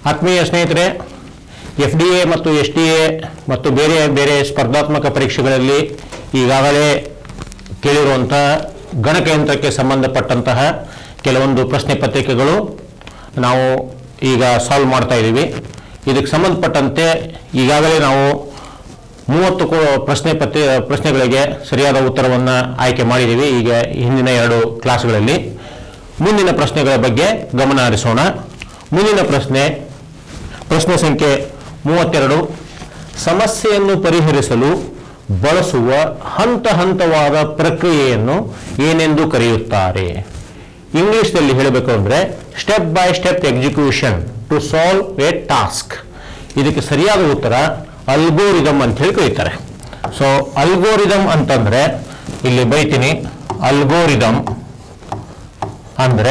ಆತ್ಮೀಯ ಸ್ನೇಹಿತರೆ F D A ಮತ್ತು ಎಸ್ ಡಿ ಎ ಮತ್ತು ಬೇರೆ ಬೇರೆ ಸ್ಪರ್ಧಾತ್ಮಕ ಪರೀಕ್ಷೆಗಳಲ್ಲಿ ಈಗಾಗಲೇ ಕೇಳಿರುವಂಥ ಗಣಕಯಂತ್ರಕ್ಕೆ ಸಂಬಂಧಪಟ್ಟಂತಹ ಕೆಲವೊಂದು ಪ್ರಶ್ನೆ ಪತ್ರಿಕೆಗಳು ನಾವು ಈಗ ಸಾಲ್ವ್ ಮಾಡ್ತಾ ಇದ್ದೀವಿ ಇದಕ್ಕೆ ಸಂಬಂಧಪಟ್ಟಂತೆ ಈಗಾಗಲೇ ನಾವು ಮೂವತ್ತು ಕೋ- ಪ್ರಶ್ನೆ ಪತ್ರಿ ಪ್ರಶ್ನೆಗಳಿಗೆ ಸರಿಯಾದ ಉತ್ತರವನ್ನು ಆಯ್ಕೆ ಮಾಡಿದ್ದೀವಿ ಈಗ ಹಿಂದಿನ ಎರಡು ಕ್ಲಾಸ್ಗಳಲ್ಲಿ ಮುಂದಿನ ಪ್ರಶ್ನೆಗಳ ಬಗ್ಗೆ ಗಮನ ಹರಿಸೋಣ ಮುಂದಿನ ಪ್ರಶ್ನೆ ಪ್ರಶ್ನೆ ಸಂಖ್ಯೆ ಮೂವತ್ತೆರಡು ಸಮಸ್ಯೆಯನ್ನು ಪರಿಹರಿಸಲು ಬಳಸುವ ಹಂತ ಹಂತವಾದ ಪ್ರಕ್ರಿಯೆಯನ್ನು ಏನೆಂದು ಕರೆಯುತ್ತಾರೆ ಇಂಗ್ಲಿಷ್ನಲ್ಲಿ ಹೇಳಬೇಕು ಅಂದರೆ step by step execution to solve a task ಇದಕ್ಕೆ ಸರಿಯಾದ ಉತ್ತರ ಅಲ್ಗೋರಿದಮ್ ಅಂತ ಹೇಳಿ ಕರೀತಾರೆ ಸೊ ಅಲ್ಗೋರಿದಮ್ ಅಂತಂದ್ರೆ ಇಲ್ಲಿ ಬೈತೀನಿ ಅಲ್ಗೋರಿದಮ್ ಅಂದ್ರೆ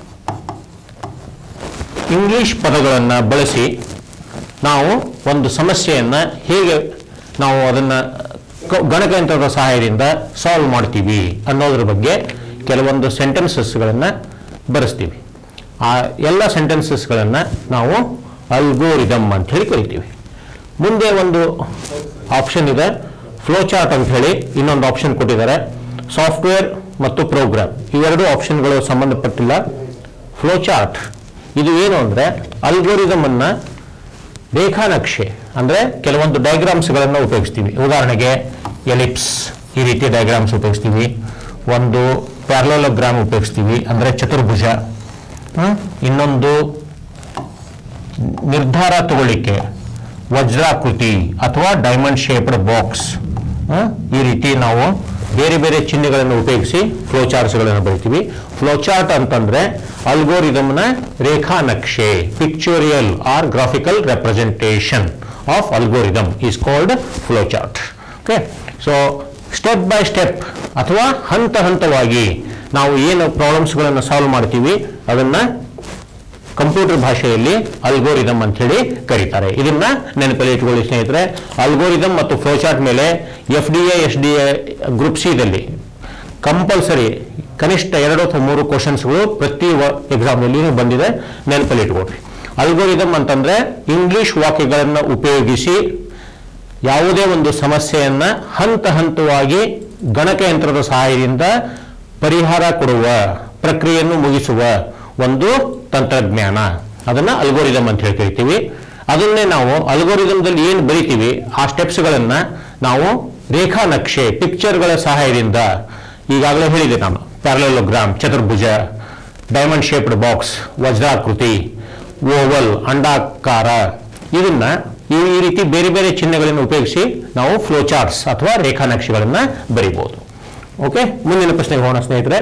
ಇಂಗ್ಲಿಷ್ ಪದಗಳನ್ನು ಬಳಸಿ ನಾವು ಒಂದು ಸಮಸ್ಯೆಯನ್ನು ಹೇಗೆ ನಾವು ಅದನ್ನು ಗಣಕಯಂತ್ರದ ಸಹಾಯದಿಂದ ಸಾಲ್ವ್ ಮಾಡ್ತೀವಿ ಅನ್ನೋದ್ರ ಬಗ್ಗೆ ಕೆಲವೊಂದು ಸೆಂಟೆನ್ಸಸ್ಗಳನ್ನು ಬರೆಸ್ತೀವಿ ಆ ಎಲ್ಲ ಸೆಂಟೆನ್ಸಸ್ಗಳನ್ನು ನಾವು ಅಲ್ಗೋರಿದಮ್ ಅಂತ ಹೇಳಿ ಕರಿತೀವಿ ಮುಂದೆ ಒಂದು ಆಪ್ಷನ್ ಇದೆ ಫ್ಲೋ ಚಾರ್ಟ್ ಅಂತ ಹೇಳಿ ಇನ್ನೊಂದು ಆಪ್ಷನ್ ಕೊಟ್ಟಿದ್ದಾರೆ ಸಾಫ್ಟ್ವೇರ್ ಮತ್ತು ಪ್ರೋಗ್ರಾಮ್ ಇವೆರಡು ಆಪ್ಷನ್ಗಳು ಸಂಬಂಧಪಟ್ಟಿಲ್ಲ ಫ್ಲೋ ಚಾರ್ಟ್ ಇದು ಏನು ಅಂದರೆ ಅಲ್ಗೋರಿದಮ್ ಅನ್ನ ರೇಖಾನಕ್ಷೆ ಅಂದರೆ ಕೆಲವೊಂದು ಡಯಾಗ್ರಾಮ್ಸ್ಗಳನ್ನು ಉಪಯೋಗಿಸ್ತೀವಿ ಉದಾಹರಣೆಗೆ ಎಲಿಪ್ಸ್ ಈ ರೀತಿಯ ಡಯಾಗ್ರಾಮ್ಸ್ ಉಪಯೋಗಿಸ್ತೀವಿ ಒಂದು ಪ್ಯಾರಲೋಗ್ರಾಮ್ ಉಪಯೋಗಿಸ್ತೀವಿ ಅಂದರೆ ಚತುರ್ಭುಜ ಹ್ಮ್? ಇನ್ನೊಂದು ನಿರ್ಧಾರ ತಗೊಳ್ಳಿಕ್ಕೆ ವಜ್ರಾಕೃತಿ ಅಥವಾ ಡೈಮಂಡ್ ಶೇಪ್ಡ್ ಬಾಕ್ಸ್ ಈ ರೀತಿ ನಾವು ಬೇರೆ ಬೇರೆ ಚಿಹ್ನೆಗಳನ್ನು ಉಪಯೋಗಿಸಿ ಫ್ಲೋ ಚಾರ್ಟ್ಸ್ಗಳನ್ನು ಬರಿತೀವಿ ಫ್ಲೋ ಚಾರ್ಟ್ ಅಂತಂದ್ರೆ ಅಲ್ಗೋರಿದಮ್ನ ರೇಖಾನಕ್ಷೆ pictorial or graphical representation of algorithm is called flow chart okay so step by step ಅಥವಾ ಹಂತ ಹಂತವಾಗಿ ನಾವು ಏನು ಪ್ರಾಬ್ಲಮ್ಸ್ಗಳನ್ನು ಸಾಲ್ವ್ ಮಾಡ್ತೀವಿ ಅದನ್ನು ಕಂಪ್ಯೂಟರ್ ಭಾಷೆಯಲ್ಲಿ ಅಲ್ಗೋರಿದಮ್ ಅಂತ ಹೇಳಿ ಕರೀತಾರೆ ಇದನ್ನ ನೆನಪಲ್ಲಿ ಇಟ್ಕೊಳ್ಳಿ ಸ್ನೇಹಿತರೆ ಅಲ್ಗೋರಿದಮ್ ಮತ್ತು ಫ್ಲೋಚಾರ್ಟ್ ಮೇಲೆ F D A S D A group ಸಿದಲ್ಲಿ ಕಂಪಲ್ಸರಿ ಕನಿಷ್ಠ ಎರಡು ಅಥವಾ ಮೂರು ಕ್ವಶನ್ಸ್ಗಳು ಪ್ರತಿ ಎಕ್ಸಾಮ್ನಲ್ಲಿಯೂ ಬಂದಿದೆ ನೆನಪಲ್ಲಿ ಇಟ್ಕೊಳ್ರಿ ಅಲ್ಗೋರಿದಮ್ ಅಂತಂದ್ರೆ ಇಂಗ್ಲಿಷ್ ವಾಕ್ಯಗಳನ್ನು ಉಪಯೋಗಿಸಿ ಯಾವುದೇ ಒಂದು ಸಮಸ್ಯೆಯನ್ನ ಹಂತ ಹಂತವಾಗಿ ಗಣಕಯಂತ್ರದ ಸಹಾಯದಿಂದ ಪರಿಹಾರ ಕೊಡುವ ಪ್ರಕ್ರಿಯೆಯನ್ನು ಮುಗಿಸುವ ಒಂದು ತಂತ್ರಜ್ಞಾನ ಅದನ್ನ ಅಲ್ಗೋರಿದಮ್ ಅಂತ ಹೇಳಿ ಕರಿತೀವಿ ಅದನ್ನೇ ನಾವು ಅಲ್ಗೋರಿದಮ್ದಲ್ಲಿ ಏನು ಬರಿತೀವಿ ಆ ಸ್ಟೆಪ್ಸ್ಗಳನ್ನ ನಾವು ರೇಖಾನಕ್ಷೆ ಪಿಕ್ಚರ್ಗಳ ಸಹಾಯದಿಂದ ಈಗಾಗಲೇ ಹೇಳಿದೆ ನಾನು ಪ್ಯಾರಲೋಗ್ರಾಮ್ ಚತುರ್ಭುಜ ಡೈಮಂಡ್ ಶೇಪ್ಡ್ ಬಾಕ್ಸ್ ವಜ್ರಾಕೃತಿ ಓವಲ್ ಅಂಡಾಕಾರ ಇದನ್ನ ಈ ಈ ರೀತಿ ಬೇರೆ ಬೇರೆ ಚಿಹ್ನೆಗಳನ್ನು ಉಪಯೋಗಿಸಿ ನಾವು ಫ್ಲೋ ಚಾರ್ಟ್ಸ್ ಅಥವಾ ರೇಖಾನಕ್ಷೆಗಳನ್ನು ಬರಿಬಹುದು ಓಕೆ ಮುಂದಿನ ಪ್ರಶ್ನೆಗೆ ಹೋಗೋಣ ಸ್ನೇಹಿತರೆ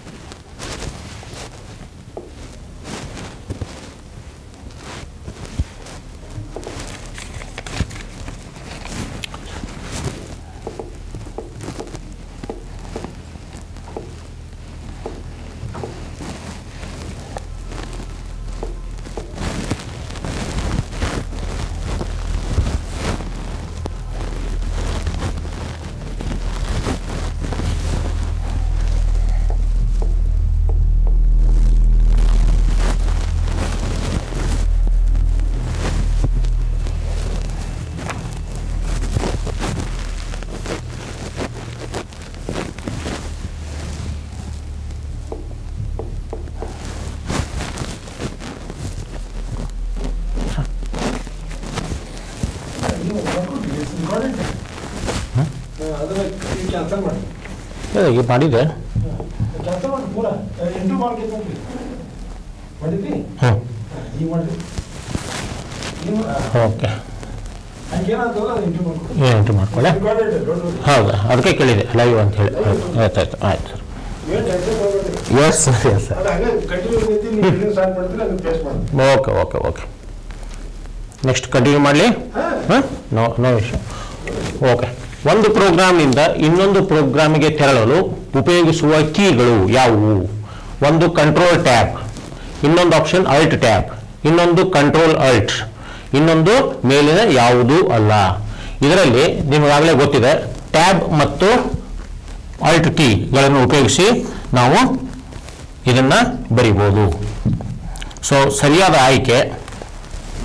ನೀವು ಬರ್ಕೊಟ್ಟಿರಿ, it's recorded. ಹಾ, ಅದನ್ನ ಕ್ಯಾನ್ಸಲ್ ಮಾಡಿ ಈಗ ಮಾಡಿದೆ ಕ್ಯಾನ್ಸಲ್ ಮಾಡಿ ಪೂರ ಎಂಟ್ರಿ ಮಾಡ್ಬೇಕು ನೋಡ್ರಿ ಮಾಡಿದ್ರಿ ಹ್ಞೂ ಈಗ ಮಾಡ್ರಿ ನೀವು ಓಕೆ ಹಂಗೇನಾಗ್ತದಲ್ಲ ಅದು ಎಂಟ್ರಿ ಮಾಡ್ಕೊಡಿ ಏನು ಮಾಡ್ಕೊಳ್ಳೆ ರೆಕಾರ್ಡೆಡ್ ಡೋಂಟ್ ವರಿ ಹೌದಾ ಅದಕ್ಕೆ ಕೇಳಿದೆ ಲೈವ್ ಅಂತ ಹೇಳಿ ಆಯ್ತು ಆಯ್ತು ಆಯ್ತು ಸರ್ ಏನು ಟೆನ್ಷನ್ ತಗೋಬೇಡ್ರಿ ಎಸ್ ಸರ್ ಎಸ್ ಸರ್ ಅದು ಹಂಗೆ ಕಂಟಿನ್ಯೂ ನಿಂತು ನೀವು ಫಿಲಿಮ್ ಸ್ಟಾರ್ಟ್ ಮಾಡಿದ್ರೆ ಅದನ್ನ ಪೇಸ್ಟ್ ಮಾಡಿ okay okay okay next continue ಮಾಡಲಿ ಹಾಂ ನೋ ನೋ ವಿಷಯ ಓಕೆ ಒಂದು ಪ್ರೋಗ್ರಾಮ್ನಿಂದ ಇನ್ನೊಂದು ಪ್ರೋಗ್ರಾಮಿಗೆ ತೆರಳಲು ಉಪಯೋಗಿಸುವ ಕೀಗಳು ಯಾವುವು ಒಂದು ಕಂಟ್ರೋಲ್ ಟ್ಯಾಬ್ ಇನ್ನೊಂದು ಆಪ್ಷನ್ ಅಲ್ಟ್ ಟ್ಯಾಬ್ ಇನ್ನೊಂದು ಕಂಟ್ರೋಲ್ ಅಲ್ಟ್ ಇನ್ನೊಂದು ಮೇಲಿನ ಯಾವುದೂ ಅಲ್ಲ ಇದರಲ್ಲಿ ನಿಮಗಾಗಲೇ ಗೊತ್ತಿದೆ ಟ್ಯಾಬ್ ಮತ್ತು ಅಲ್ಟ್ ಕೀಗಳನ್ನು ಉಪಯೋಗಿಸಿ ನಾವು ಇದನ್ನು ಬರಿಬೋದು ಸೊ ಸರಿಯಾದ ಆಯ್ಕೆ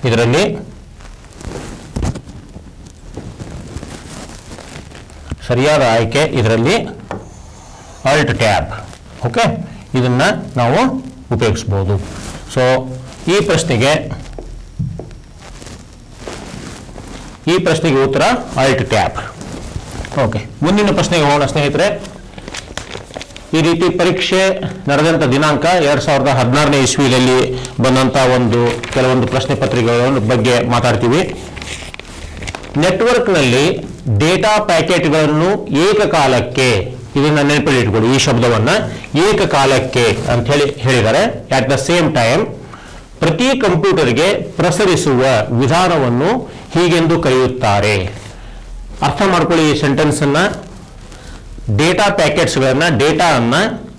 ಇದರಲ್ಲಿ ಸರಿಯಾದ ಆಯ್ಕೆ ಇದರಲ್ಲಿ ಅಲ್ಟ್ ಟ್ಯಾಬ್ ಓಕೆ ಇದನ್ನ ನಾವು ಉಪಯೋಗಿಸ್ಬೋದು ಸೊ ಈ ಪ್ರಶ್ನೆಗೆ ಈ ಪ್ರಶ್ನೆಗೆ ಉತ್ತರ ಅಲ್ಟ್ ಟ್ಯಾಬ್ ಓಕೆ ಮುಂದಿನ ಪ್ರಶ್ನೆಗೆ ಹೋಗೋಣ ಸ್ನೇಹಿತರೆ ಈ ರೀತಿ ಪರೀಕ್ಷೆ ನಡೆದಂಥ ದಿನಾಂಕ ಎರಡ್ ಸಾವಿರದ ಹದಿನಾರನೇ ಇಸ್ವಿಯಲ್ಲಿ ಬಂದಂಥ ಒಂದು ಕೆಲವೊಂದು ಪ್ರಶ್ನೆ ಪತ್ರಿಕೆಗಳ ಬಗ್ಗೆ ಮಾತಾಡ್ತೀವಿ ನೆಟ್ವರ್ಕ್ನಲ್ಲಿ ಡೇಟಾ ಪ್ಯಾಕೆಟ್ಗಳನ್ನು ಏಕಕಾಲಕ್ಕೆ ಇದನ್ನ ನೆನಪಲ್ಲಿ ಇಟ್ಕೊಳ್ಳಿ ಈ ಶಬ್ದವನ್ನ ಏಕಕಾಲಕ್ಕೆ ಅಂತ ಹೇಳಿ ಹೇಳಿದ್ದಾರೆ ಅಟ್ ದ ಸೇಮ್ ಟೈಮ್ ಪ್ರತಿ ಕಂಪ್ಯೂಟರ್ಗೆ ಪ್ರಸರಿಸುವ ವಿಧಾನವನ್ನು ಹೀಗೆಂದು ಕರೆಯುತ್ತಾರೆ ಅರ್ಥ ಮಾಡ್ಕೊಳ್ಳಿ ಈ ಸೆಂಟೆನ್ಸ್ ಅನ್ನ ಡೇಟಾ ಪ್ಯಾಕೆಟ್ಸ್ಗಳನ್ನ ಡೇಟಾ ಅನ್ನ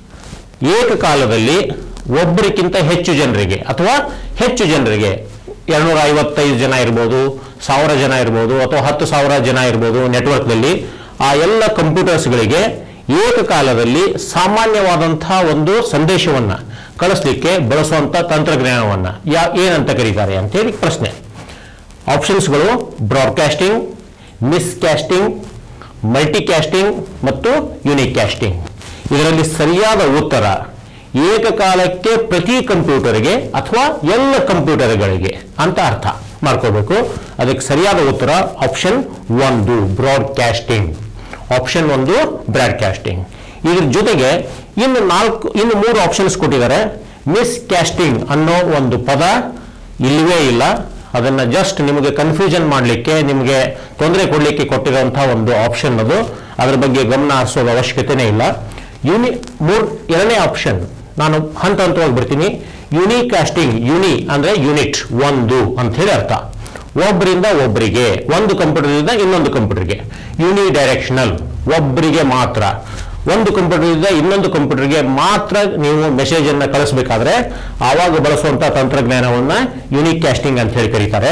ಏಕಕಾಲದಲ್ಲಿ ಒಬ್ಬರಿಗಿಂತ ಹೆಚ್ಚು ಜನರಿಗೆ ಅಥವಾ ಹೆಚ್ಚು ಜನರಿಗೆ ಎರಡ್ನೂರ ಐವತ್ತೈದು ಜನ ಇರ್ಬೋದು ಸಾವಿರ ಜನ ಇರ್ಬೋದು ಅಥವಾ ಹತ್ತು ಸಾವಿರ ಜನ ಇರ್ಬೋದು ನೆಟ್ವರ್ಕ್ನಲ್ಲಿ ಆ ಎಲ್ಲ ಕಂಪ್ಯೂಟರ್ಸ್ಗಳಿಗೆ ಏಕಕಾಲದಲ್ಲಿ ಸಾಮಾನ್ಯವಾದಂತಹ ಒಂದು ಸಂದೇಶವನ್ನ ಕಳಿಸ್ಲಿಕ್ಕೆ ಬಳಸುವಂತ ತಂತ್ರಜ್ಞಾನವನ್ನ ಯಾ ಏನಂತ ಕರೀತಾರೆ ಅಂತೇಳಿ ಪ್ರಶ್ನೆ ಆಪ್ಷನ್ಸ್ಗಳು ಬ್ರಾಡ್ಕಾಸ್ಟಿಂಗ್ ಮಿಸ್ಕ್ಯಾಸ್ಟಿಂಗ್ ಮಲ್ಟಿಕ್ಯಾಸ್ಟಿಂಗ್ ಮತ್ತು ಯುನಿಕ್ ಕ್ಯಾಸ್ಟಿಂಗ್ ಇದರಲ್ಲಿ ಸರಿಯಾದ ಉತ್ತರ ಏಕಕಾಲಕ್ಕೆ ಪ್ರತಿ ಕಂಪ್ಯೂಟರ್ಗೆ ಅಥವಾ ಎಲ್ಲ ಕಂಪ್ಯೂಟರ್ಗಳಿಗೆ ಅಂತ ಅರ್ಥ ಮಾಡ್ಕೋಬೇಕು ಅದಕ್ಕೆ ಸರಿಯಾದ ಉತ್ತರ ಆಪ್ಷನ್ ಒಂದು ಬ್ರಾಡ್ಕಾಸ್ಟಿಂಗ್ ಆಪ್ಷನ್ ಒಂದು ಬ್ರಾಡ್ಕಾಸ್ಟಿಂಗ್ ಇದ್ರ ಜೊತೆಗೆ ಇನ್ನು ನಾಲ್ಕು ಇನ್ನು ಮೂರು ಆಪ್ಷನ್ಸ್ ಕೊಟ್ಟಿದ್ದಾರೆ ಮಿಸ್ ಕ್ಯಾಸ್ಟಿಂಗ್ ಅನ್ನೋ ಒಂದು ಪದ ಇಲ್ಲವೇ ಇಲ್ಲ ಅದನ್ನ ಜಸ್ಟ್ ನಿಮಗೆ ಕನ್ಫ್ಯೂಷನ್ ಮಾಡಲಿಕ್ಕೆ ನಿಮಗೆ ತೊಂದರೆ ಕೊಡಲಿಕ್ಕೆ ಕೊಟ್ಟಿರುವಂತಹ ಒಂದು ಆಪ್ಷನ್ ಅದು ಅದರ ಬಗ್ಗೆ ಗಮನ ಹರಿಸೋದು ಅವಶ್ಯಕತೆನೇ ಇಲ್ಲ ಯುನಿ ಮೂರ್ ಎರಡನೇ ಆಪ್ಷನ್ ನಾನು ಹಂತ ಹಂತವಾಗಿ ಬರ್ತೀನಿ ಯುನಿ ಕಾಸ್ಟಿಂಗ್ ಯುನಿ ಅಂದ್ರೆ ಯೂನಿಟ್ ಒಂದು ಅಂತ ಹೇಳಿ ಅರ್ಥ ಒಬ್ಬರಿಂದ ಒಬ್ಬರಿಗೆ ಒಂದು ಕಂಪ್ಯೂಟರ್ನಿಂದ ಇನ್ನೊಂದು ಕಂಪ್ಯೂಟರ್ಗೆ ಯುನಿ ಡೈರೆಕ್ಷನಲ್ ಒಬ್ಬರಿಗೆ ಮಾತ್ರ ಒಂದು ಕಂಪ್ಯೂಟರ್ನಿಂದ ಇನ್ನೊಂದು ಕಂಪ್ಯೂಟರ್ಗೆ ಮಾತ್ರ ನೀವು ಮೆಸೇಜ್ ಅನ್ನ ಕಳಿಸ್ಬೇಕಾದ್ರೆ ಆವಾಗ ಬಳಸುವಂತ ತಂತ್ರಜ್ಞಾನವನ್ನ ಯುನಿಕ್ ಕ್ಯಾಸ್ಟಿಂಗ್ ಅಂತ ಹೇಳಿ ಕರೀತಾರೆ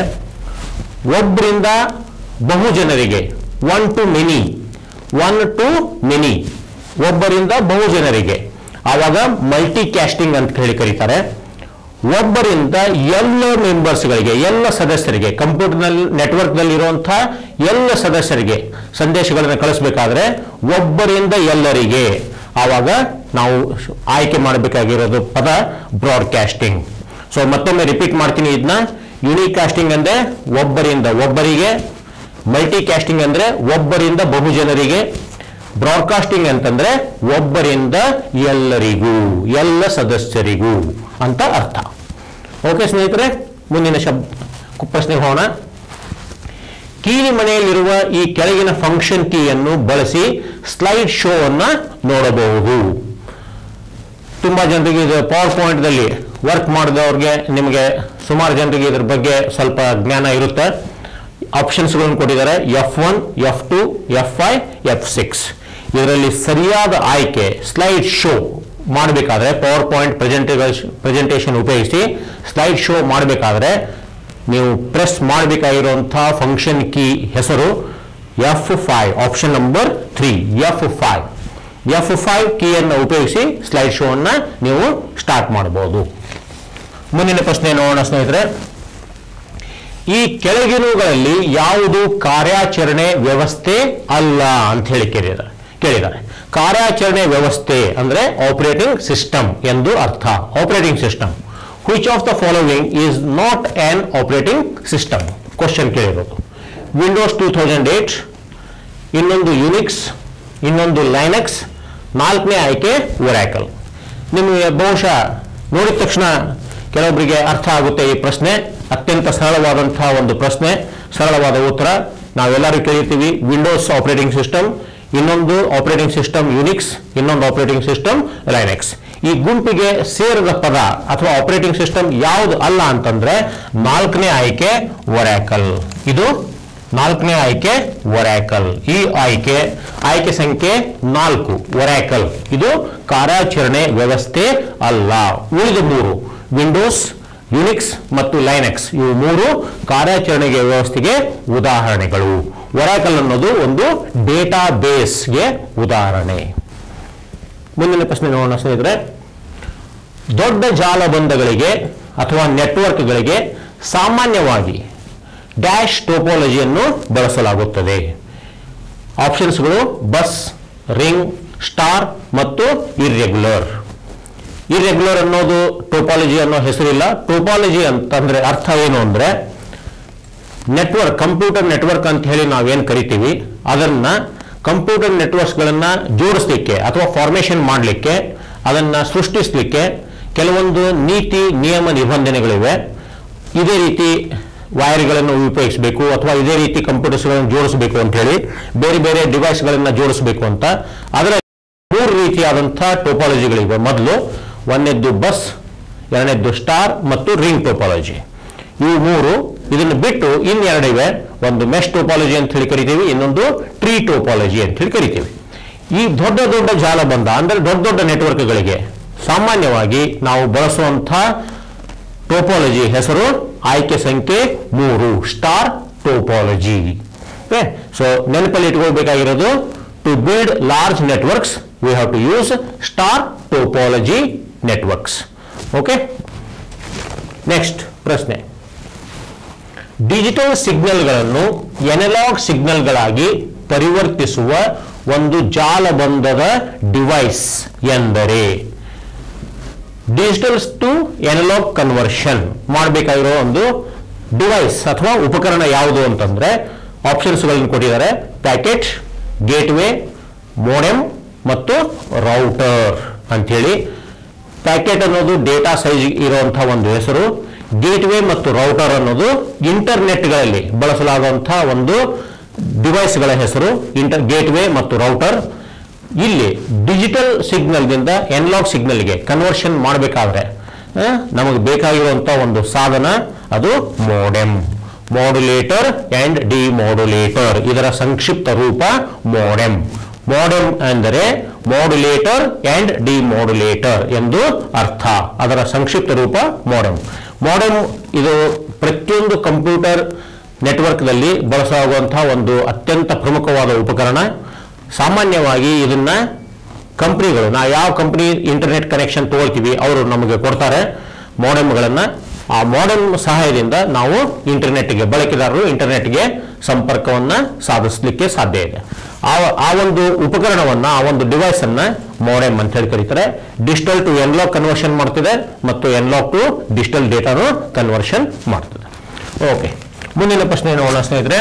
ಒಬ್ಬರಿಂದ ಬಹು ಜನರಿಗೆ one to many one to many ಒಬ್ಬರಿಂದ ಬಹು ಜನರಿಗೆ ಆವಾಗ ಮಲ್ಟಿ ಕ್ಯಾಸ್ಟಿಂಗ್ ಅಂತ ಹೇಳಿ ಕರೀತಾರೆ ಒಬ್ಬರಿಂದ ಎಲ್ಲ ಮೆಂಬರ್ಸ್ಗಳಿಗೆ ಎಲ್ಲ ಸದಸ್ಯರಿಗೆ ಕಂಪ್ಯೂಟರ್ನಲ್ಲಿ ನೆಟ್ವರ್ಕ್ನಲ್ಲಿ ಇರುವಂತಹ ಎಲ್ಲ ಸದಸ್ಯರಿಗೆ ಸಂದೇಶಗಳನ್ನು ಕಳಿಸ್ಬೇಕಾದ್ರೆ ಒಬ್ಬರಿಂದ ಎಲ್ಲರಿಗೆ ಆವಾಗ ನಾವು ಆಯ್ಕೆ ಮಾಡಬೇಕಾಗಿರೋದು ಪದ ಬ್ರಾಡ್ಕಾಸ್ಟಿಂಗ್ ಸೊ ಮತ್ತೊಮ್ಮೆ ರಿಪೀಟ್ ಮಾಡ್ತೀನಿ ಇದನ್ನ ಯುನಿಕ್ ಕಾಸ್ಟಿಂಗ್ ಅಂದ್ರೆ ಒಬ್ಬರಿಂದ ಒಬ್ಬರಿಗೆ ಮಲ್ಟಿ ಕ್ಯಾಸ್ಟಿಂಗ್ ಅಂದ್ರೆ ಒಬ್ಬರಿಂದ ಬಹು ಜನರಿಗೆ ಬ್ರಾಡ್ಕಾಸ್ಟಿಂಗ್ ಅಂತಂದ್ರೆ ಒಬ್ಬರಿಂದ ಎಲ್ಲರಿಗೂ ಎಲ್ಲ ಸದಸ್ಯರಿಗೂ ಅಂತ ಅರ್ಥ ಓಕೆ ಸ್ನೇಹಿತರೆ ಮುಂದಿನ ಶಬ್ದ ಪ್ರಶ್ನೆಗೆ ಹೋಗೋಣ ಕೀಲಿ ಮನೆಯಲ್ಲಿರುವ ಈ ಕೆಳಗಿನ ಫಂಕ್ಷನ್ ಕೀಯನ್ನು ಬಳಸಿ ಸ್ಲೈಡ್ ಶೋ ಅನ್ನ ನೋಡಬಹುದು ತುಂಬಾ ಜನರಿಗೆ ಇದು ಪವರ್ ಪಾಯಿಂಟ್ದಲ್ಲಿ ವರ್ಕ್ ಮಾಡಿದವ್ರಿಗೆ ನಿಮಗೆ ಸುಮಾರು ಜನರಿಗೆ ಇದ್ರ ಬಗ್ಗೆ ಸ್ವಲ್ಪ ಜ್ಞಾನ ಇರುತ್ತೆ ಆಪ್ಷನ್ಸ್ಗಳನ್ನು ಕೊಟ್ಟಿದ್ದಾರೆ F one F two F five F six ಇದರಲ್ಲಿ ಸರಿಯಾದ ಆಯ್ಕೆ ಸ್ಲೈಡ್ ಶೋ ಮಾಡಬೇಕಾದ್ರೆ ಪವರ್ ಪಾಯಿಂಟ್ ಪ್ರೆಸೆಂಟೇಷನ್ ಪ್ರೆಸೆಂಟೇಷನ್ ಉಪಯೋಗಿಸಿ ಸ್ಲೈಡ್ ಶೋ ಮಾಡಬೇಕಾದ್ರೆ ನೀವು ಪ್ರೆಸ್ ಮಾಡಬೇಕಾಗಿರುವಂತಹ ಫಂಕ್ಷನ್ ಕೀ ಹೆಸರು F five option number three F five F five ಕೀಯನ್ನು ಉಪಯೋಗಿಸಿ ಸ್ಲೈಡ್ ಶೋ ಅನ್ನ ನೀವು ಸ್ಟಾರ್ಟ್ ಮಾಡಬಹುದು ಮುಂದಿನ ಪ್ರಶ್ನೆ ನೋಡೋಣ ಸ್ನೇಹಿತರೆ ಈ ಕೆಳಗಿನವುಗಳಲ್ಲಿ ಯಾವುದು ಕಾರ್ಯಾಚರಣೆ ವ್ಯವಸ್ಥೆ ಅಲ್ಲ ಅಂತ ಹೇಳಿ ಕೇಳಿದ್ದಾರೆ ಕೇಳಿದ್ದಾರೆ ಕಾರ್ಯಾಚರಣೆ ವ್ಯವಸ್ಥೆ ಅಂದ್ರೆ ಆಪರೇಟಿಂಗ್ ಸಿಸ್ಟಮ್ ಎಂದು ಅರ್ಥ operating system which of the following is not an operating system question ಕೇಳಿರೋದು ವಿಂಡೋಸ್ ಟೂ ತೌಸಂಡ್ ಏಟ್ ಇನ್ನೊಂದು ಯುನಿಕ್ಸ್ ಇನ್ನೊಂದು ಲೈನಕ್ಸ್ ನಾಲ್ಕನೇ ಆಯ್ಕೆ ಒರಾಕಲ್ ನಿಮಗೆ ಬಹುಶಃ ನೋಡಿದ ತಕ್ಷಣ ಕೆಲವೊಬ್ಬರಿಗೆ ಅರ್ಥ ಆಗುತ್ತೆ ಈ ಪ್ರಶ್ನೆ ಅತ್ಯಂತ ಸರಳವಾದಂತಹ ಒಂದು ಪ್ರಶ್ನೆ ಸರಳವಾದ ಉತ್ತರ ನಾವೆಲ್ಲರೂ ಕೇಳಿರ್ತೀವಿ ವಿಂಡೋಸ್ ಆಪರೇಟಿಂಗ್ ಸಿಸ್ಟಮ್ ಇನ್ನೊಂದು ಆಪರೇಟಿಂಗ್ ಸಿಸ್ಟಮ್ ಯುನಿಕ್ಸ್ ಇನ್ನೊಂದು ಆಪರೇಟಿಂಗ್ ಸಿಸ್ಟಮ್ ಲೈನೆಕ್ಸ್ ಈ ಗುಂಪಿಗೆ ಸೇರಿದ ಪದ ಅಥವಾ ಆಪರೇಟಿಂಗ್ ಸಿಸ್ಟಮ್ ಯಾವುದು ಅಲ್ಲ ಅಂತಂದ್ರೆ ನಾಲ್ಕನೇ ಆಯ್ಕೆ ಒರಾಕಲ್ ಇದು ನಾಲ್ಕನೇ ಆಯ್ಕೆ ಒರಾಕಲ್ ಈ ಆಯ್ಕೆ ಆಯ್ಕೆ ಸಂಖ್ಯೆ ನಾಲ್ಕು ಒರಾಕಲ್ ಇದು ಕಾರ್ಯಾಚರಣೆ ವ್ಯವಸ್ಥೆ ಅಲ್ಲ ಉಳಿದ ಮೂರು ವಿಂಡೋಸ್ ಯುನಿಕ್ಸ್ ಮತ್ತು ಲೈನೆಕ್ಸ್ ಇವು ಮೂರು ಕಾರ್ಯಾಚರಣೆಗೆ ವ್ಯವಸ್ಥೆಗೆ ಉದಾಹರಣೆಗಳು ಒರಾಕಲ್ ಅನ್ನೋದು ಒಂದು ಡೇಟಾ ಬೇಸ್ಗೆ ಉದಾಹರಣೆ ಮುಂದಿನ ಪ್ರಶ್ನೆ ನೋಡೋಣ ಸ್ನೇಹಿತರೆ ದೊಡ್ಡ ಜಾಲಬಂಧಗಳಿಗೆ ಅಥವಾ ನೆಟ್ವರ್ಕ್ಗಳಿಗೆ ಸಾಮಾನ್ಯವಾಗಿ ಡ್ಯಾಶ್ ಟೋಪೋಲಜಿಯನ್ನು ಬಳಸಲಾಗುತ್ತದೆ ಆಪ್ಷನ್ಸ್ಗಳು ಬಸ್ ರಿಂಗ್ ಸ್ಟಾರ್ ಮತ್ತು ಇರ್ರೆಗ್ಯುಲರ್ ಇರ್ರೆಗ್ಯುಲರ್ ಅನ್ನೋದು ಟೋಪಾಲಜಿ ಅನ್ನೋ ಹೆಸರಿಲ್ಲ ಟೋಪಾಲಜಿ ಅಂತಂದ್ರೆ ಅರ್ಥ ಏನು ಅಂದ್ರೆ ನೆಟ್ವರ್ಕ್ ಕಂಪ್ಯೂಟರ್ ನೆಟ್ವರ್ಕ್ ಅಂತ ಹೇಳಿ ನಾವೇನು ಕರಿತೀವಿ ಅದನ್ನ ಕಂಪ್ಯೂಟರ್ ನೆಟ್ವರ್ಕ್ಸ್ಗಳನ್ನ ಜೋಡಿಸ್ಲಿಕ್ಕೆ ಅಥವಾ ಫಾರ್ಮೇಷನ್ ಮಾಡಲಿಕ್ಕೆ ಅದನ್ನ ಸೃಷ್ಟಿಸಲಿಕ್ಕೆ ಕೆಲವೊಂದು ನೀತಿ ನಿಯಮ ನಿಬಂಧನೆಗಳಿವೆ ಇದೇ ರೀತಿ ವೈರ್ಗಳನ್ನು ಉಪಯೋಗಿಸಬೇಕು ಅಥವಾ ಇದೇ ರೀತಿ ಕಂಪ್ಯೂಟರ್ಸ್ಗಳನ್ನು ಜೋಡಿಸಬೇಕು ಅಂತ ಹೇಳಿ ಬೇರೆ ಬೇರೆ ಡಿವೈಸ್ಗಳನ್ನು ಜೋಡಿಸಬೇಕು ಅಂತ ಅದರ ಮೂರು ರೀತಿಯಾದಂಥ ಟೋಪಾಲಜಿಗಳಿವೆ ಮೊದಲು ಒಂದನೇದ್ದು ಬಸ್ ಎರಡನೇದ್ದು ಸ್ಟಾರ್ ಮತ್ತು ರಿಂಗ್ ಟೋಪಾಲಜಿ ಇವು ಮೂರು ಇದನ್ನು ಬಿಟ್ಟು ಇನ್ನೆರಡಿವೆ ಒಂದು ಮೆಶ್ ಟೋಪಾಲಜಿ ಅಂತ ಹೇಳಿ ಕರಿತೀವಿ ಇನ್ನೊಂದು ಟ್ರೀ ಟೋಪಾಲಜಿ ಅಂತ ಹೇಳಿ ಕರಿತೀವಿ ಈ ದೊಡ್ಡ ದೊಡ್ಡ ಜಾಲಬಂಧ ಅಂದ್ರೆ ದೊಡ್ಡ ದೊಡ್ಡ ನೆಟ್ವರ್ಕ್ಗಳಿಗೆ ಸಾಮಾನ್ಯವಾಗಿ ನಾವು ಬಳಸುವಂಥ ಟೋಪಾಲಜಿ ಹೆಸರು ಆಯ್ಕೆ ಸಂಖ್ಯೆ ಮೂರು ಸ್ಟಾರ್ ಟೋಪಾಲಜಿ ಓಕೆ ಸೊ ನೆನಪಲ್ಲಿ ಇಟ್ಕೊಳ್ಬೇಕಾಗಿರೋದು to build large networks we have to use star topology networks okay next ಪ್ರಶ್ನೆ ಡಿಜಿಟಲ್ ಸಿಗ್ನಲ್ಗಳನ್ನು ಎನಲಾಗ್ ಸಿಗ್ನಲ್ಗಳಾಗಿ ಪರಿವರ್ತಿಸುವ ಒಂದು ಜಾಲಬಂಧದ ಡಿವೈಸ್ ಎಂದರೆ ಡಿಜಿಟಲ್ಸ್ ಟು ಎನಲಾಗ್ ಕನ್ವರ್ಷನ್ ಮಾಡಬೇಕಾಗಿರೋ ಒಂದು ಡಿವೈಸ್ ಅಥವಾ ಉಪಕರಣ ಯಾವುದು ಅಂತಂದ್ರೆ ಆಪ್ಷನ್ಸ್ಗಳನ್ನು ಕೊಟ್ಟಿದ್ದಾರೆ ಪ್ಯಾಕೆಟ್ ಗೇಟ್ವೇ ಮೋಡೆಮ್ ಮತ್ತು ರೌಟರ್ ಅಂಥೇಳಿ ಪ್ಯಾಕೆಟ್ ಅನ್ನೋದು ಡೇಟಾ ಸೈಜ್ ಇರುವಂತಹ ಒಂದು ಹೆಸರು ಗೇಟ್ವೇ ಮತ್ತು ರೌಟರ್ ಅನ್ನೋದು ಇಂಟರ್ನೆಟ್ಗಳಲ್ಲಿ ಬಳಸಲಾಗುವಂತಹ ಒಂದು ಡಿವೈಸ್ಗಳ ಹೆಸರು ಇಂಟರ್ ಗೇಟ್ವೇ ಮತ್ತು ರೌಟರ್ ಇಲ್ಲಿ ಡಿಜಿಟಲ್ ಸಿಗ್ನಲ್ದಿಂದ ಎನ್ಲಾಗ್ ಸಿಗ್ನಲ್ಗೆ ಕನ್ವರ್ಷನ್ ಮಾಡಬೇಕಾದ್ರೆ ನಮಗೆ ಬೇಕಾಗಿರುವಂಥ ಒಂದು ಸಾಧನ ಅದು ಮೋಡೆಮ್ ಮಾಡ್ಯುಲೇಟರ್ ಅಂಡ್ ಡಿಮಾಡ್ಯುಲೇಟರ್ ಇದರ ಸಂಕ್ಷಿಪ್ತ ರೂಪ ಮೋಡೆಮ್ ಮೋಡೆಮ್ ಅಂದರೆ ಮಾಡ್ಯುಲೇಟರ್ ಅಂಡ್ ಡಿಮಾಡ್ಯುಲೇಟರ್ ಎಂದು ಅರ್ಥ ಅದರ ಸಂಕ್ಷಿಪ್ತ ರೂಪ ಮೋಡೆಮ್ ಮೋಡೆಮ್ ಇದು ಪ್ರತಿಯೊಂದು ಕಂಪ್ಯೂಟರ್ ನೆಟ್ವರ್ಕ್ನಲ್ಲಿ ಬಳಸಲಾಗುವಂತಹ ಒಂದು ಅತ್ಯಂತ ಪ್ರಮುಖವಾದ ಉಪಕರಣ ಸಾಮಾನ್ಯವಾಗಿ ಇದನ್ನ ಕಂಪ್ನಿಗಳು ನಾವು ಯಾವ ಕಂಪ್ನಿ ಇಂಟರ್ನೆಟ್ ಕನೆಕ್ಷನ್ ತಗೊಳ್ತೀವಿ ಅವರು ನಮಗೆ ಕೊಡ್ತಾರೆ ಮೋಡೆಮ್ಗಳನ್ನು ಆ ಮೋಡೆಮ್ ಸಹಾಯದಿಂದ ನಾವು ಇಂಟರ್ನೆಟ್ಗೆ ಬಳಕೆದಾರರು ಇಂಟರ್ನೆಟ್ಗೆ ಸಂಪರ್ಕವನ್ನು ಸಾಧಿಸಲಿಕ್ಕೆ ಸಾಧ್ಯ ಇದೆ ಆ ಆ ಒಂದು ಉಪಕರಣವನ್ನು ಆ ಒಂದು ಡಿವೈಸ್ ಅನ್ನ ಮೋಡೆಮ್ ಅಂತ ಹೇಳಿ ಕರೀತಾರೆ ಡಿಜಿಟಲ್ ಟು ಎನ್ಲಾಕ್ ಕನ್ವರ್ಷನ್ ಮಾಡ್ತಿದೆ ಮತ್ತು ಎನ್ಲಾಕ್ ಟು ಡಿಜಿಟಲ್ ಡೇಟಾನು ಕನ್ವರ್ಷನ್ ಮಾಡ್ತದೆ ಓಕೆ ಮುಂದಿನ ಪ್ರಶ್ನೆ ನೋಡೋಣ ಸ್ನೇಹಿತರೆ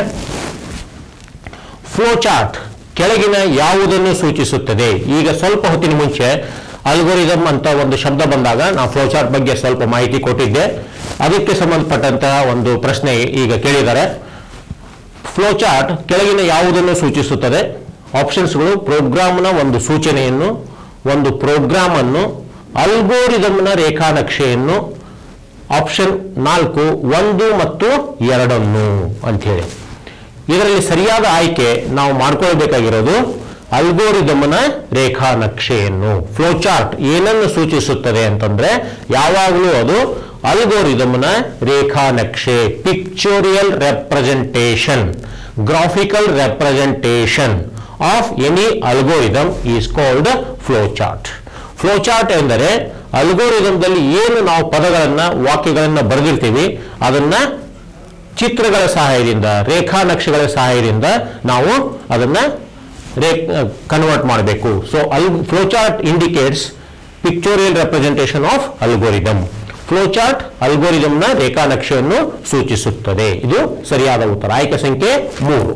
ಫ್ಲೋ ಚಾರ್ಟ್ ಕೆಳಗಿನ ಯಾವುದನ್ನು ಸೂಚಿಸುತ್ತದೆ ಈಗ ಸ್ವಲ್ಪ ಹೊತ್ತಿನ ಮುಂಚೆ ಅಲ್ಗೋರಿದಮ್ ಅಂತ ಒಂದು ಶಬ್ದ ಬಂದಾಗ ನಾವು ಫ್ಲೋ ಚಾರ್ಟ್ ಬಗ್ಗೆ ಸ್ವಲ್ಪ ಮಾಹಿತಿ ಕೊಟ್ಟಿದ್ದೆ ಅದಕ್ಕೆ ಸಂಬಂಧಪಟ್ಟಂತಹ ಒಂದು ಪ್ರಶ್ನೆ ಈಗ ಕೇಳಿದ್ದಾರೆ ಫ್ಲೋ ಚಾರ್ಟ್ ಕೆಳಗಿನ ಯಾವುದನ್ನು ಸೂಚಿಸುತ್ತದೆ ಆಪ್ಷನ್ಸ್ಗಳು ಪ್ರೋಗ್ರಾಮ್ನ ಒಂದು ಸೂಚನೆಯನ್ನು ಒಂದು ಪ್ರೋಗ್ರಾಮ್ ಅನ್ನು ಅಲ್ಗೋರಿದಮ್ನ ರೇಖಾನಕ್ಷೆಯನ್ನು ಆಪ್ಷನ್ ನಾಲ್ಕು ಒಂದು ಮತ್ತು ಎರಡನ್ನು ಅಂಥೇಳಿ ಇದರಲ್ಲಿ ಸರಿಯಾದ ಆಯ್ಕೆ ನಾವು ಮಾಡ್ಕೊಳ್ಬೇಕಾಗಿರೋದು ಅಲ್ಗೋರಿದಮ್ನ ರೇಖಾನಕ್ಷೆಯನ್ನು ಫ್ಲೋ ಚಾರ್ಟ್ ಏನನ್ನು ಸೂಚಿಸುತ್ತದೆ ಅಂತಂದ್ರೆ ಯಾವಾಗಲೂ ಅದು ಅಲ್ಗೋರಿದಮ್ನ ರೇಖಾನಕ್ಷೆ pictorial representation graphical representation of any algorithm is called flow chart flow chart ಎಂದರೆ ಅಲ್ಗೋರಿದಮ್ದಲ್ಲಿ ಏನು ನಾವು ಪದಗಳನ್ನ ವಾಕ್ಯಗಳನ್ನ ಬರೆದಿರ್ತೀವಿ ಅದನ್ನ ಚಿತ್ರಗಳ ಸಹಾಯದಿಂದ ರೇಖಾನಕ್ಷೆಗಳ ಸಹಾಯದಿಂದ ನಾವು ಅದನ್ನ ರೇ ಕನ್ವರ್ಟ್ ಮಾಡಬೇಕು ಸೊ ಅಲ್ flow chart indicates pictorial representation of algorithm flow chart ಅಲ್ಗೋರಿದಮ್ನ ರೇಖಾನಕ್ಷೆಯನ್ನು ಸೂಚಿಸುತ್ತದೆ ಇದು ಸರಿಯಾದ ಉತ್ತರ ಆಯ್ಕೆ ಸಂಖ್ಯೆ ಮೂರು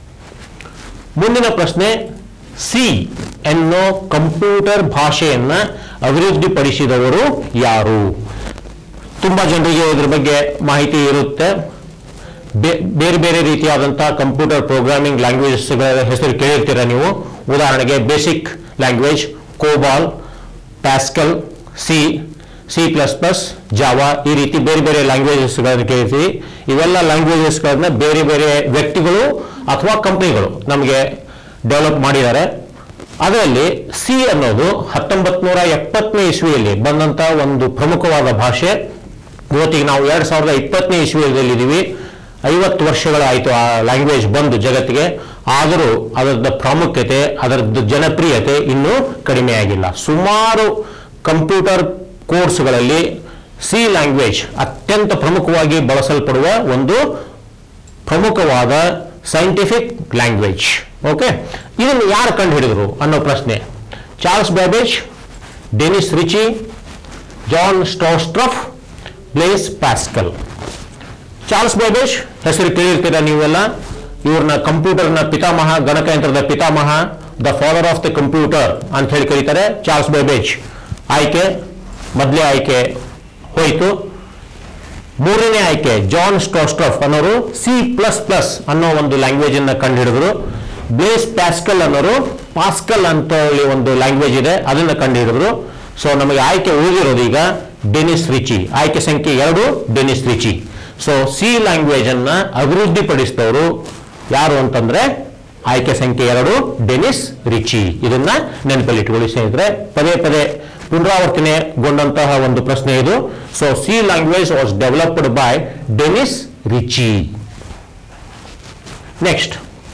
ಮುಂದಿನ ಪ್ರಶ್ನೆ ಸಿ ಎನ್ನೋ ಕಂಪ್ಯೂಟರ್ ಭಾಷೆಯನ್ನ ಅಭಿವೃದ್ಧಿಪಡಿಸಿದವರು ಯಾರು ತುಂಬಾ ಜನರಿಗೆ ಇದ್ರ ಬಗ್ಗೆ ಮಾಹಿತಿ ಇರುತ್ತೆ ಬೇ- ಬೇರೆ ಬೇರೆ ರೀತಿಯಾದಂತಹ ಕಂಪ್ಯೂಟರ್ ಪ್ರೋಗ್ರಾಮಿಂಗ್ ಲ್ಯಾಂಗ್ವೇಜಸ್ಗಳ ಹೆಸರು ಕೇಳಿರ್ತೀರ ನೀವು ಉದಾಹರಣೆಗೆ basic language COBOL Pascal C C plus plus Java ಈ ರೀತಿ ಬೇರೆ ಬೇರೆ ಲ್ಯಾಂಗ್ವೇಜಸ್ಗಳನ್ನು ಕೇಳ್ತೀವಿ ಇವೆಲ್ಲ ಲ್ಯಾಂಗ್ವೇಜಸ್ಗಳನ್ನ ಬೇರೆ ಬೇರೆ ವ್ಯಕ್ತಿಗಳು ಅಥವಾ ಕಂಪ್ನಿಗಳು ನಮಗೆ ಡೆವಲಪ್ ಮಾಡಿದ್ದಾರೆ ಅದರಲ್ಲಿ ಸಿ ಅನ್ನೋದು ಹತ್ತೊಂಬತ್ ನೂರ ಎಪ್ಪತ್ತನೇ ಇಸ್ವಿಯಲ್ಲಿ ಬಂದಂತ ಒಂದು ಪ್ರಮುಖವಾದ ಭಾಷೆ ಇವತ್ತಿಗೆ ನಾವು ಎರಡ್ ಸಾವಿರದ ಇಪ್ಪತ್ತನೇ ಇಸ್ವಿಯಲ್ಲಿದ್ದೀವಿ ಐವತ್ತು ವರ್ಷಗಳಾಯಿತು ಆ ಲ್ಯಾಂಗ್ವೇಜ್ ಬಂದು ಜಗತ್ತಿಗೆ ಆದರೂ ಅದರದ ಪ್ರಾಮುಖ್ಯತೆ ಅದರದ್ದು ಜನಪ್ರಿಯತೆ ಇನ್ನೂ ಕಡಿಮೆ ಆಗಿಲ್ಲ ಸುಮಾರು ಕಂಪ್ಯೂಟರ್ ಕೋರ್ಸ್ಗಳಲ್ಲಿ ಸಿ ಲ್ಯಾಂಗ್ವೇಜ್ ಅತ್ಯಂತ ಪ್ರಮುಖವಾಗಿ ಬಳಸಲ್ಪಡುವ ಒಂದು ಪ್ರಮುಖವಾದ ಸೈಂಟಿಫಿಕ್ ಲ್ಯಾಂಗ್ವೇಜ್ ಓಕೆ ಇದನ್ನು ಯಾರು ಕಂಡುಹಿಡಿದರು ಅನ್ನೋ ಪ್ರಶ್ನೆ Charles Babbage Dennis Ritchie John ಸ್ಟೋಸ್ಟ್ರಫ್ ಬ್ಲೇಸ್ ಪ್ಯಾಸ್ಕಲ್ ಚಾರ್ಲ್ಸ್ ಬೇಬೇಜ್ ಹೆಸರು ಕೇಳಿರ್ತೀರ ನೀವೆಲ್ಲ ಇವ್ರನ್ನ ಕಂಪ್ಯೂಟರ್ನ ಪಿತಾಮಹ ಗಣಕಯಂತ್ರದ ಪಿತಾಮಹ the father of the computer ಅಂತ ಹೇಳಿ ಕರೀತಾರೆ ಚಾರ್ಲ್ಸ್ ಬೇಬೇಜ್ ಆಯ್ಕೆ ಮೊದಲೇ ಆಯ್ಕೆ ಹೋಯಿತು ಮೂರನೇ ಆಯ್ಕೆ ಜಾನ್ ಸ್ಟೋಸ್ಟ್ರಫ್ ಅನ್ನೋರು ಸಿ ಪ್ಲಸ್ ಪ್ಲಸ್ ಅನ್ನೋ ಒಂದು ಲ್ಯಾಂಗ್ವೇಜ್ ಅನ್ನ ಕಂಡುಹಿಡಿದ್ರು ಬ್ಲೇಸ್ ಪ್ಯಾಸ್ಕಲ್ ಅನ್ನೋರು ಪಾಸ್ಕಲ್ ಅಂತ ಹೇಳಿ ಒಂದು ಲ್ಯಾಂಗ್ವೇಜ್ ಇದೆ ಅದನ್ನ ಕಂಡುಹಿಡಿದ್ರು ಸೊ ನಮಗೆ ಆಯ್ಕೆ ಉಳಿದಿರೋದು ಈಗ ಡೆನಿಸ್ ರಿಚಿ ಆಯ್ಕೆ ಸಂಖ್ಯೆ ಎರಡು Dennis Ritchie so C language ಅನ್ನ ಅಭಿವೃದ್ಧಿಪಡಿಸಿದವರು ಯಾರು ಅಂತಂದ್ರೆ ಆಯ್ಕೆ ಸಂಖ್ಯೆ ಎರಡು ಡೆನಿಸ್ ರಿಚಿ ಇದನ್ನ ನೆನಪಲ್ಲಿಟ್ಕೊಳ್ಳಿ ಸ್ನೇಹಿತರೆ ಪದೇ ಪದೇ ಪುನರಾವರ್ತನೆಗೊಂಡಂತಹ ಒಂದು ಪ್ರಶ್ನೆ ಇದು so C language was developed by Dennis Ritchie next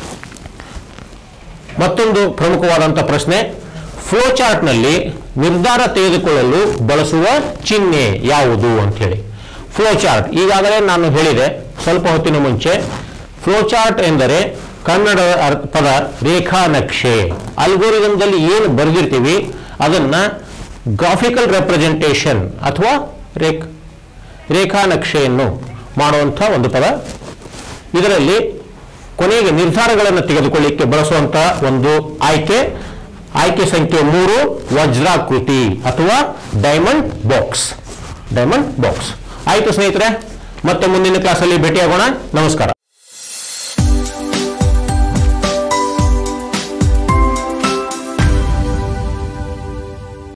ಮತ್ತೊಂದು ಪ್ರಮುಖವಾದಂಥ ಪ್ರಶ್ನೆ ಫ್ಲೋ ಚಾರ್ಟ್ನಲ್ಲಿ ನಿರ್ಧಾರ ತೆಗೆದುಕೊಳ್ಳಲು ಬಳಸುವ ಚಿಹ್ನೆ ಯಾವುದು ಅಂತ ಹೇಳಿ ಫ್ಲೋ ಚಾರ್ಟ್ ಈಗಾಗಲೇ ನಾನು ಹೇಳಿದೆ ಸ್ವಲ್ಪ ಹೊತ್ತಿನ ಮುಂಚೆ ಫ್ಲೋ ಚಾರ್ಟ್ ಎಂದರೆ ಕನ್ನಡ ಅರ್- ಪದ ರೇಖಾ ನಕ್ಷೆ ಅಲ್ಗೋರಿದಮ್ದಲ್ಲಿ ಏನು ಬರೆದಿರ್ತೀವಿ ಅದನ್ನ ಗ್ರಾಫಿಕಲ್ ರೆಪ್ರೆಸೆಂಟೇಷನ್ ಅಥವಾ ರೇಖ್ ರೇಖಾ ನಕ್ಷೆಯನ್ನು ಮಾಡುವಂಥ ಒಂದು ಪದ ಇದರಲ್ಲಿ ಕೊನೆಗೆ ನಿರ್ಧಾರಗಳನ್ನು ತೆಗೆದುಕೊಳ್ಳಿಕ್ಕೆ ಬಳಸುವಂತಹ ಒಂದು ಆಯ್ಕೆ ಆಯ್ಕೆ ಸಂಖ್ಯೆ ಮೂರು ವಜ್ರಾಕೃತಿ ಅಥವಾ ಡೈಮಂಡ್ ಬಾಕ್ಸ್ ಡೈಮಂಡ್ ಬಾಕ್ಸ್ ಆಯ್ತು ಸ್ನೇಹಿತರೆ ಮತ್ತೆ ಮುಂದಿನ ಕ್ಲಾಸಲ್ಲಿ ಭೇಟಿಯಾಗೋಣ ನಮಸ್ಕಾರ